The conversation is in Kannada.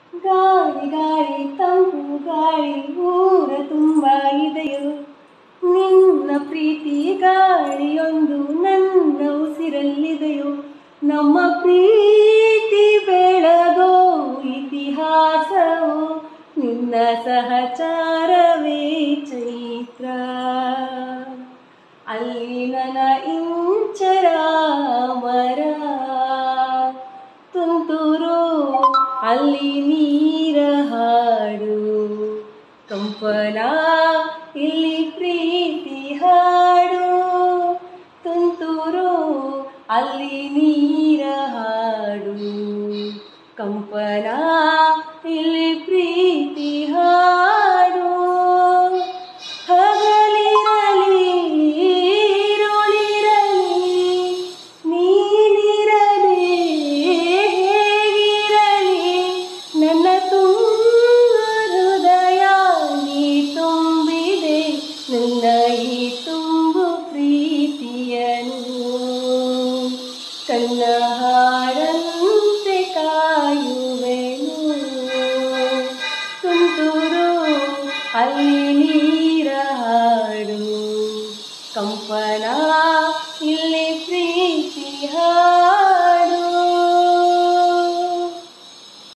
ಗಾಳಿ ಗಾಳಿ ತಂಪು ಗಾಳಿ ಊರ ತುಂಬ ಇದೆಯೋ ನಿನ್ನ ಪ್ರೀತಿ ಗಾಳಿಯೊಂದು ನನ್ನ ಉಸಿರಲ್ಲಿದೆಯೋ ನಮ್ಮ ಪ್ರೀತಿ ಬೆಳಗೋ ಇತಿಹಾಸವು ನಿನ್ನ ಸಹಚಾರವೇ ಚೈತ್ರ ಅಲ್ಲಿ ನನ್ನ ಇಂಚರ ಮರ ತುಂತುರು ಅಲ್ಲಿ ನೀರ ಹಾಡು ಕಂಪನ ಇಲ್ಲಿ ಪ್ರೀತಿ ಹಾಡು ತುಂತುರು ಅಲ್ಲಿ ನೀರ ಹಾಡು ಕಂಪನ ಇಲ್ಲಿ ಪ್ರೀತಿ ಹಾಡು ಹಗಲಿರಲಿ ಇರುಳಿರಲಿ ನೀನಿರಲಿ ಹೇಗಿರಲಿ ನನ್ನ ತುಂಬ ಹೃದಯ ನೀ ತುಂಬಿದೆ ನನ್ನ ಈ ತುಂಬು ಪ್ರೀತಿಯನು ಕನ್ನ ಹಾಡಂತೆ ಕಾಯುವೆನು ತುಂತುರು ಅಲ್ಲಿ ನೀರ ಹಾಡು ಕಂಪನ